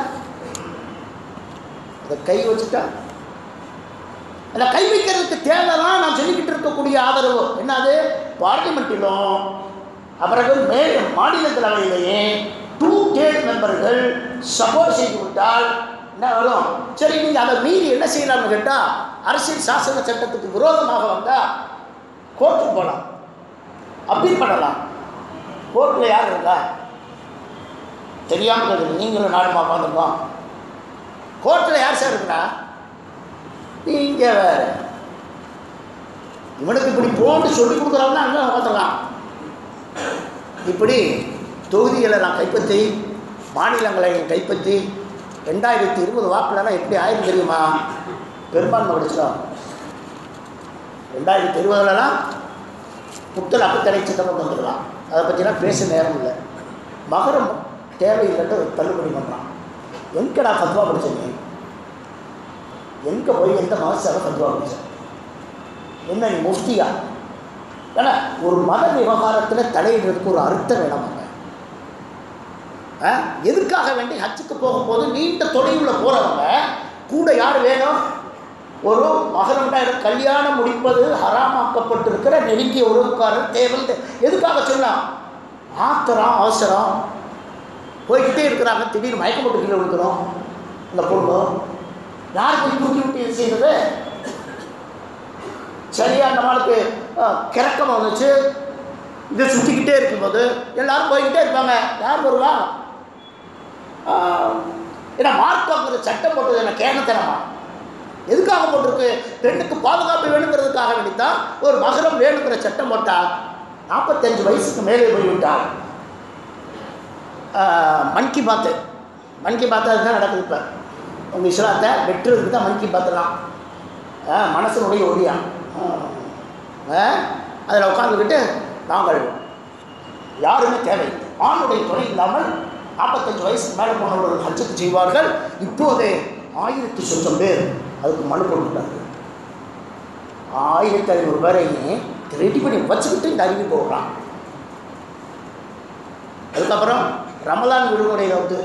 அதை கை வச்சுட்டா அதை கை வைக்கிறதுக்கு தேவைதான் நான் சொல்லிக்கிட்டு இருக்கக்கூடிய ஆதரவு என்னது பார்லிமெண்ட்டிலும் அவர்கள் மேல் மாநிலங்களவையிலேயே டூ தேர்ட் மெம்பர்கள் சப்போர்ட் செய்து விட்டால் என்ன வரும் சரி நீங்கள் அதை மீறி என்ன செய்யலாம்னு கேட்டால் அரசியல் சாசன சட்டத்துக்கு விரோதமாக வந்தால் கோர்ட்டுக்கு போகலாம் அப்பீல் பண்ணலாம் கோர்ட்டில் யார் இருக்கா தெரியாமல் கேட்குது நீங்களும் நானுமா உட்காந்துருக்கோம் கோர்ட்டில் யார் சார் இருக்கா நீங்க வேற இவனுக்கு இப்படி போன்னு சொல்லி கொடுக்குறவங்க அங்கே உட்காந்துருக்கான் இப்படி தொகுதிகளை நான் கைப்பற்றி மாநிலங்களை கைப்பற்றி ரெண்டாயிரத்தி இருபது வாக்குலலாம் எப்படி ஆயிரம் தெரியுமா பெரும்பான்மை கிடைச்சிடும் ரெண்டாயிரத்தி இருபதுலலாம் புத்தல் அப்புத்தடை சட்டம் கொண்டு வந்துடலாம் அதை பற்றிலாம் பேச நேரம் இல்லை மகரம் தேவையில்லைன்னு தள்ளுபடி பண்ணுறான் எங்கடா ஃபத்வா படிச்சீங்க எங்கே போய் எந்த மதசார ஃபத்வா படிச்ச என்ன நீ முஃப்தியா ஏன்னா ஒரு மத விவகாரத்தில் தலையிடுறதுக்கு ஒரு அர்த்தம் வேணாமாங்க ஆ? எதுக்காக வேண்டி ஹஜ்ஜுக்கு போகும்போது நீண்ட தொலைவில் போகிறவங்க கூட யார் வேணும் ஒரு மகரண்டாயிரம் கல்யாணம் முடிப்பது ஹராமாக்கப்பட்டிருக்கிற நெருங்கிய உறவுக்காரர் தேவை எதுக்காக சொல்லலாம் ஆத்திரம் அவசரம் போய்கிட்டே இருக்கிறாங்க திடீர்னு மயக்கம் போட்டு கீழே விழுக்கிறோம் இந்த பொண்ணு யார் போய் தூக்கி விட்டு இது செய்கிறது சரியா நம்மளுக்கு கிறக்கம் வந்துச்சு இதை சுற்றிக்கிட்டே இருக்கும்போது எல்லாரும் போய்கிட்டே இருப்பாங்க யார் வருவா ஆ, ஏன்னா மார்க்கங்கிற சட்டம் போட்டது என்ன கேனத்தனமா எதுக்காக போட்டிருக்கு பெண்ணுக்கு பாதுகாப்பு வேணுங்கிறதுக்காக வேண்டித்தான் ஒரு மகரம் வேணுங்கிற சட்டம் போட்டா நாற்பத்தஞ்சு வயசுக்கு மேலே போய்விட்டார் மன் கி பாத்து மன் கி பாத்து அதுதான் நடக்குது இப்போ உங்கள் இஸ்லாத்தை வெட்டுறதுக்கு தான் மன் கி பாத்துலாம் மனசனுடைய ஒளியா அதில் உட்காந்துக்கிட்டு நாங்கள் யாருமே தேவையில்லை ஆணுடைய துணை இல்லாமல் நாற்பத்தஞ்சு வயசுக்கு மேலே போனவர்கள் ஹஜ்ஜுக்கு செய்வார்கள் இப்போதே ஆயிரத்தி சொச்சம் பேர் அதுக்கு மனு போட்டுட்டாங்க ஆயிரத்தி ஐநூறு பேரையும் ரெடி பண்ணி வச்சுக்கிட்டு இந்த அறிவிப்பு போடுறான் அதுக்கப்புறம் ரமலான் விடுமுறை ரத்து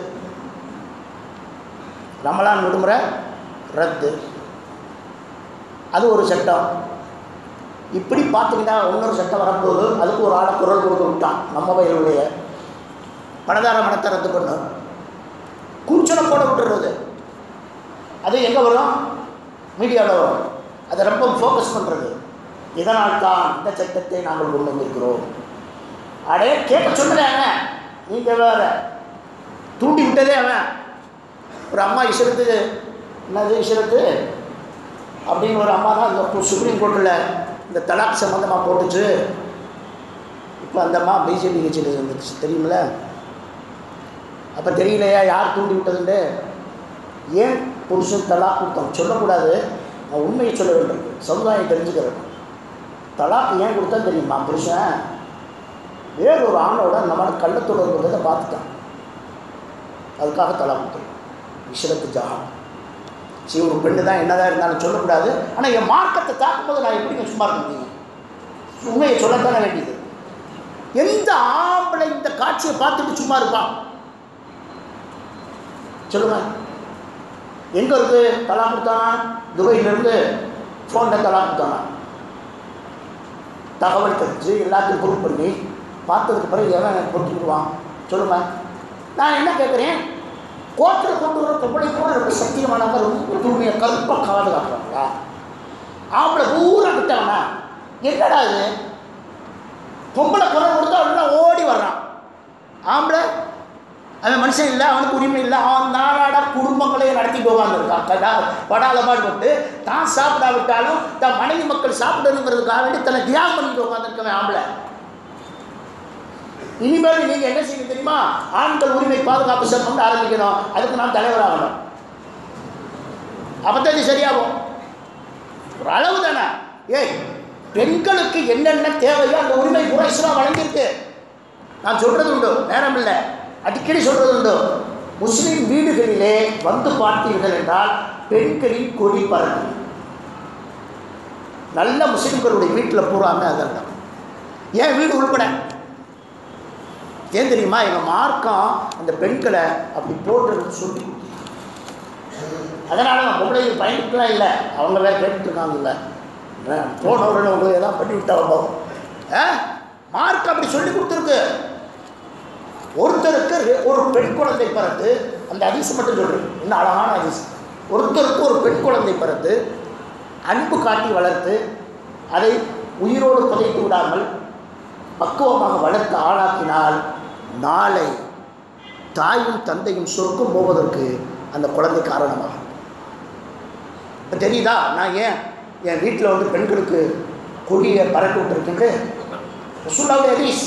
ரமலான் விடுமுறை ரத்து அது ஒரு சட்டம் இப்படி பார்த்தீங்கன்னா இன்னொரு சட்டம் வரும்போது அதுக்கு ஒரு ஆளை குரல் கொடுத்து விட்டான் நம்ம வயலுடைய பணதார மனத்தை ரத்து பண்ணு கூச்சலை போட விட்டுறது அது எங்கே வரும் மீடியாவில் வரும் அதை ரொம்ப ஃபோக்கஸ் பண்ணுறது இதனால் தான் இந்த சட்டத்தை நாங்கள் கொண்டு வந்திருக்கிறோம் அடே கேட்க சொன்னதே அவன் நீங்கள் வேற தூண்டி விட்டதே அவன் ஒரு அம்மா இசரத்து என்னது இசரத்து அப்படின்னு ஒரு அம்மா தான் இந்த சுப்ரீம் கோர்ட்டில் இந்த தலாக் சம்மந்தமாக போட்டுச்சு இப்போ அந்த அம்மா பிஜேபி கட்சியில் இருந்துச்சு தெரியுமில்ல அப்போ தெரியலையா யார் தூண்டி விட்டதுண்டு ஏன் புருஷன் தலாக் கொடுத்தோம் சொல்லக்கூடாது நான் உண்மையை சொல்ல வேண்டும் சமுதாயம் தெரிஞ்சுக்கிறேன் தலாக் ஏன் கொடுத்தா தெரியுமா புருஷன் வேறொரு ஆணோட நம்ம கள்ளத்தொடர்பு இருந்ததை பார்த்துட்டான் அதுக்காக தலாக் கொடுத்தோம் விஷயத்து ஜாகம் சரி ஒரு பெண்ணு தான் என்னதான் இருந்தாலும் சொல்லக்கூடாது ஆனால் என் மார்க்கத்தை தாக்கும்போது நான் எப்படிங்க சும்மா இருக்க முடியும் உண்மையை சொல்லத்தானே வேண்டியது எந்த ஆம்பளை இந்த காட்சியை பார்த்துட்டு சும்மா இருப்பான் சொல்லுங்க எங்கே இருக்கு தலா கொடுத்தானா துபாயிலிருந்து ஃபோனில் தலா கொடுத்தானா தகவல் தெரிஞ்சு எல்லாத்தையும் ப்ரூவ் பண்ணி பார்த்ததுக்கு பிறகு எவன் எனக்கு பொறுத்துக்கிடுவான் சொல்லுங்க நான் என்ன கேட்குறேன் கோர்ட்டில் கொண்டு வர பொம்பளை கூட ரொம்ப சத்தியமானவங்க ரொம்ப தூய்மையை கருப்பாக பாதுகாக்கிறாங்களா ஆம்பளை பூரா விட்டாங்கன்னா என்னடா இது பொம்பளை குரல் கொடுத்தா அவன் ஓடி வர்றான் ஆம்பளை அவன் மனுஷன் இல்லை அவனுக்கு உரிமை இல்லை அவன் நாளாட குடும்பங்களையும் நடத்திட்டு உட்காந்துருக்கான் கடா படாத பாடுபட்டு தான் சாப்பிடாவிட்டாலும் தன் மனைவி மக்கள் சாப்பிடணுங்கிறதுக்காக வேண்டி தன்னை தியாகம் பண்ணிட்டு உட்காந்துருக்கவன் ஆம்பளை இனிமேல் நீங்கள் என்ன செய்ய தெரியுமா ஆண்கள் உரிமை பாதுகாப்பு சட்டம் ஆரம்பிக்கணும் அதுக்கு நான் தலைவராகணும் அப்போ இது சரியாகும் ஒரு அளவு தானே ஏய் பெண்களுக்கு என்னென்ன தேவையோ அந்த உரிமை கூட இஸ்லாம் வழங்கியிருக்கு நான் சொல்கிறது உண்டு நேரம் இல்லை அடிக்கடி சொல்கிறது உண்டு முஸ்லீம் வீடுகளிலே வந்து பார்த்தீர்கள் என்றால் பெண்களின் கொடி பறக்கும் நல்ல முஸ்லீம்களுடைய வீட்டில் பூராமே அதெல்லாம் ஏன் வீடு உள்பட ஏன் தெரியுமா எங்கள் மார்க்கம் அந்த பெண்களை அப்படி போட்டுறது சொல்லி அதனால் நான் பொம்பளைகள் பயன்படுத்தலாம் இல்லை அவங்க வேறு கேட்டுருக்காங்கல்ல போனவர்கள் உங்களுக்கு எதாவது பண்ணி விட்டா போகும் ஆ மார்க் அப்படி சொல்லி கொடுத்துருக்கு ஒருத்தருக்கு ஒரு பெண் குழந்தை பிறந்து அந்த அதிசயம் மட்டும் சொல்கிறேன் இன்னும் அழகான அதிசயம் ஒருத்தருக்கு ஒரு பெண் குழந்தை பிறந்து அன்பு காட்டி வளர்த்து அதை உயிரோடு புதைத்து விடாமல் பக்குவமாக வளர்த்து ஆளாக்கினால் நாளை தாயும் தந்தையும் சொர்க்கம் போவதற்கு அந்த குழந்தை காரணமாகும் இப்போ தெரியுதா நான் ஏன் என் வீட்டில் வந்து பெண்களுக்கு கொடியை பறக்க விட்டுருக்கேன் ரசுல்லாவுடைய ஹதீஸ்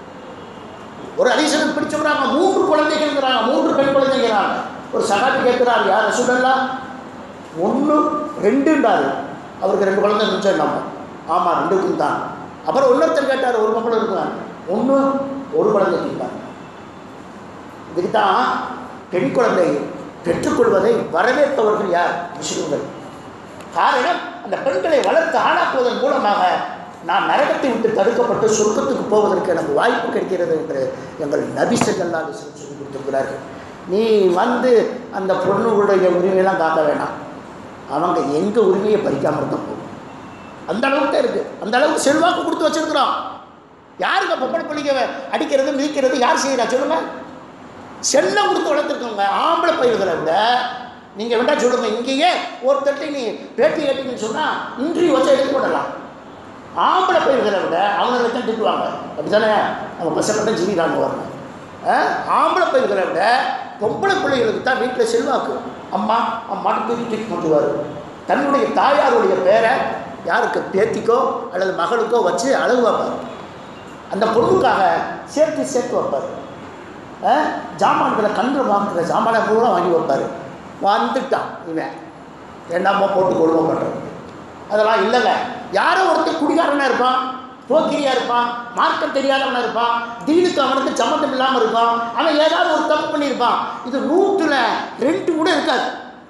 ஒரு ஹதீஸனுக்கு பிடிச்சவராங்க மூன்று குழந்தைகள்ங்கிறாங்க மூன்று பெண் குழந்தைங்கிறாங்க ஒரு சகாபி கேட்குறாரு யார் ரசூலல்லா ஒன்று ரெண்டுன்றாரு அவருக்கு ரெண்டு குழந்தை இருந்துச்சு நம்ம ஆமாம் ரெண்டுக்கும் தான் அப்புறம் இன்னொருத்தர் கேட்டார் ஒரு பொம்பளை இருக்காங்க ஒன்று ஒரு குழந்தைக்கு தான் இதுக்கு தான் பெண் குழந்தை பெற்றுக்கொள்வதை வரவேற்பவர்கள் யார் முஸ்லிம்கள் காரணம் அந்த பெண்களை வளர்த்து ஆளாக்குவதன் மூலமாக நான் நரகத்தை விட்டு தடுக்கப்பட்டு சொர்க்கத்துக்கு போவதற்கு எனக்கு வாய்ப்பு கிடைக்கிறது என்று எங்கள் நபி செல்லல்லா சொல்லி கொடுத்துருக்கிறார்கள் நீ வந்து அந்த பொண்ணுகளுடைய உரிமையெல்லாம் காக்க வேணாம் அவங்க எங்கள் உரிமையை பறிக்காமல் இருந்தால் போதும் அந்த அளவுக்கு தான் இருக்குது அந்த அளவுக்கு செல்வாக்கு கொடுத்து வச்சிருக்கிறோம் யாருங்க பொம்பளை பிள்ளைங்க அடிக்கிறது மிதிக்கிறது யார் செய்கிறா சொல்லுங்கள் செல்லம் கொடுத்து வளர்த்துருக்கோங்க ஆம்பளை பயிர்களை விட நீங்கள் வேண்டாம் சொல்லுங்க இங்கேயே ஒருத்தட்ட நீ பேட்டி கேட்டீங்கன்னு சொன்னால் இன்ட்ரிவியூ வச்சு எடுத்து போடலாம் ஆம்பளை பயிர்களை விட அவங்களை தான் திட்டுவாங்க அப்படி தானே அவங்க பசங்க தான் ஜீவிதாங்க வரணும் ஆ? ஆம்பளை பயிர்களை விட பொம்பளை பிள்ளைகளுக்கு தான் வீட்டில் செல்வாக்கு அம்மா அம்மாட்டு தூக்கி தூக்கி கொண்டுவார் தன்னுடைய தாயாருடைய பேரை யாருக்கு பேத்திக்கோ அல்லது மகளுக்கோ வச்சு அழகு வைப்பார் அந்த பொண்ணுக்காக சேர்த்து சேர்த்து வைப்பார் ஆ? ஜாமான்களை கண்ணில் வாங்குற ஜாமானை பூரா வாங்கி வைப்பார் வந்துட்டான் இவன் என்னம்மா போட்டு கொடுமை பண்ணுறது அதெல்லாம் இல்லைங்க யாரோ ஒருத்தர் குடிகாரனாக இருப்பான் போக்கிரியாக இருப்பான் மார்க்கம் தெரியாதவனாக இருப்பான் தீனுக்கு அவனுக்கு சம்மந்தம் இல்லாமல் இருப்பான் அவன் ஏதாவது ஒரு தப்பு பண்ணியிருப்பான் இது நூற்றில் ரெண்டு கூட இருக்காது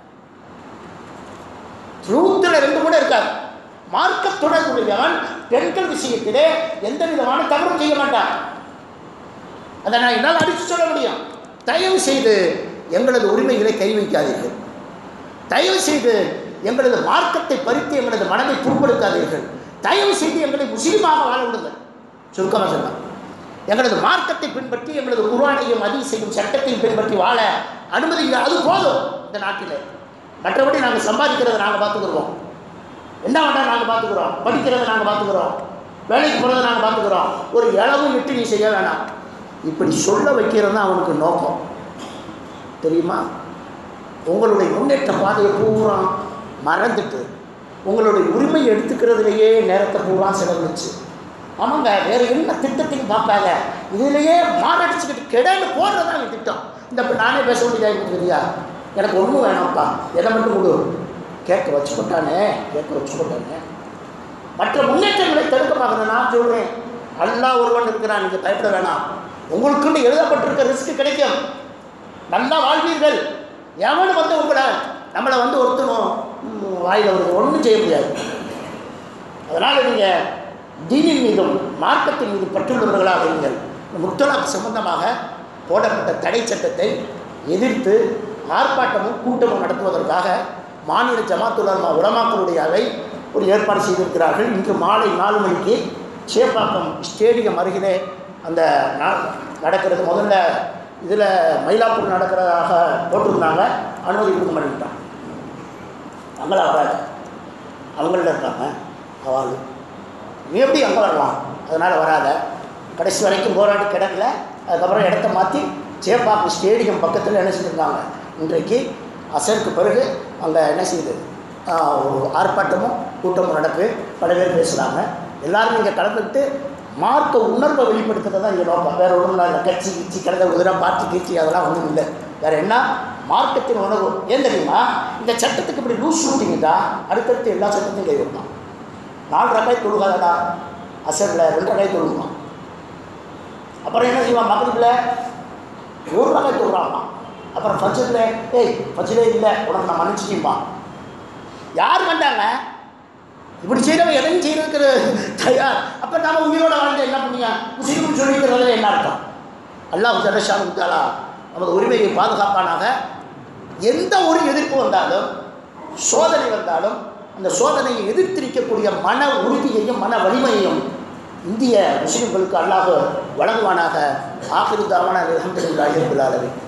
நூற்றில் ரெண்டு கூட இருக்காது மார்க்க தொடர்புடையவன் பெண்கள் விஷயத்திலே எந்த விதமான தவறும் செய்ய மாட்டான் அதை நான் என்னால் அடித்து சொல்ல முடியும் தயவு செய்து எங்களது உரிமைகளை கை வைக்காதீர்கள் தயவு செய்து எங்களது மார்க்கத்தை பறித்து எங்களது மனதை புண்படுத்தாதீர்கள் தயவு செய்து எங்களை முஸ்லீமாக வாழ விடுங்கள் சுருக்கமாக சொன்னான் எங்களது மார்க்கத்தை பின்பற்றி எங்களது குர்ஆனையும் அதிசையும் சட்டத்தையும் பின்பற்றி வாழ அனுமதிங்க அது போதும் இந்த நாட்டில் மற்றபடி நாங்கள் சம்பாதிக்கிறத நாங்கள் பார்த்துக்குறோம் என்ன வேண்டாம் நாங்கள் பார்த்துக்குறோம் படிக்கிறத நாங்கள் பார்த்துக்குறோம் வேலைக்கு போகிறத நாங்கள் பார்த்துக்குறோம் ஒரு இளவும் விட்டு நீ செய்ய வேணாம் இப்படி சொல்ல வைக்கிறது தான் அவனுக்கு நோக்கம் தெரியுமா உங்களுடைய முன்னேற்ற பாதையை பூரா மறந்துட்டு உங்களுடைய உரிமை எடுத்துக்கிறதுலையே நேரத்தை பூரா செலவழிச்சு ஆமாங்க வேறு என்ன திட்டத்தையும் பார்க்காத இதுலேயே மாரடிச்சுக்கிட்டு கெடன்னு போடுறது தான் என் திட்டம் இந்த இப்ப நானே பேச வேண்டியதாக இருக்குதுயா எனக்கு ஒன்றும் வேணாம்ப்பா எதை மட்டும் கொடு கேட்க வச்சுக்கிட்டானே கேட்க வச்சுக்கிட்டானே மற்ற முன்னேற்றங்களை தடுக்க பார்க்கணும் நான் சொல்கிறேன் அல்லாஹ் ஒருவன் இருக்கிறான் நீங்கள் பயப்பட வேணாம் உங்களுக்குன்னு எழுதப்பட்டிருக்க ரிஸ்க் கிடைக்கும் நல்லா வாழ்வீர்கள் எவனும் வந்து உங்களை நம்மளை வந்து ஒருத்தனும் ம், வாயில ஒரு ஒன்றும் செய்ய முடியாது அதனால் நீங்கள் தீனின் மீதும் மார்க்கத்தின் மீது பற்றுள்ளவர்களாக இருங்கள் இந்த முத்தலாக் சம்பந்தமாக போடப்பட்ட தடை சட்டத்தை எதிர்த்து ஆர்ப்பாட்டமும் கூட்டமும் நடத்துவதற்காக மாநில ஜமாத்துலமா உலமாக்களுடைய அவை ஒரு ஏற்பாடு செய்திருக்கிறார்கள் இன்று மாலை நாலு மணிக்கு சேப்பாக்கம் ஸ்டேடியம் அருகிலே அந்த நா- நடக்கிறது முதல்ல இதில் மயிலாப்பூர் நடக்கிறதாக போட்டிருந்தாங்க அனுமதி கொடுக்க மாட்டேங்கிட்டான் அங்கே வராது அவங்கள்ட்ட இருக்காங்க அவள் நீ எப்படி அங்கே வரலாம் அதனால் வராத கடைசி வரைக்கும் போராடி கிடக்கல அதுக்கப்புறம் இடத்த மாற்றி சேப்பாக்கம் ஸ்டேடியம் பக்கத்தில் என்ன செஞ்சுருந்தாங்க இன்றைக்கு அசருக்கு பிறகு அங்கே என்ன செய்யுது ஆஹ், ஒரு ஆர்ப்பாட்டமும் கூட்டமும் நடக்கு பல பேர் பேசுகிறாங்க எல்லாரும் இங்கே கலந்துக்கிட்டு மார்க்க உணர்வை வெளிப்படுத்துறது தான் இங்கே நோக்கம் வேறு ஒன்றும் இல்லை கட்சி கிச்சி கிடந்த உதிரா பார்ட்டி கீச்சி அதெல்லாம் ஒன்றும் இல்லை வேறு என்ன மார்க்கத்தின் உணர்வு ஏன் தெரியுமா இந்த சட்டத்துக்கு இப்படி லூஸ் ஷூட்டிங் தான் அடுத்தடுத்து எல்லா சட்டத்தையும் கை வைப்பான் நாலு ரகாய் தொழுகாதடா அசரில் ரெண்டு ரகாய் தொழுகுவான் அப்புறம் என்ன செய்வான் மகளிரில் ஒரு ரகாய் தொழுறான் அப்புறம் ஃபஜ்ரில் ஏய் ஃபஜ்ரே இல்லை உனக்கு நான் மன்னிச்சுக்கிப்பான் யார் வந்தாங்க இப்படி செய்கிறவன் எதையும் செய்யறதுக்கு தயார் அப்போ நாம உயிரோட வாழ்ந்து என்ன பண்ணியா முஸ்லீம்னு சொல்லிக்கிறதுல என்ன அர்த்தம் அல்லாஹ் ஜலஷான் உத்தாலா நமது உரிமையை பாதுகாப்பானாக எந்த ஒரு எதிர்ப்பு வந்தாலும் சோதனை வந்தாலும் அந்த சோதனையை எதிர்த்திருக்கக்கூடிய மன உறுதியையும் மன வலிமையையும் இந்திய முஸ்லிம்களுக்கு அல்லாஹ் வழங்குவானாக ஆகிருதாவான அலமதுல்லாஹி ரபில் ஆலமீன்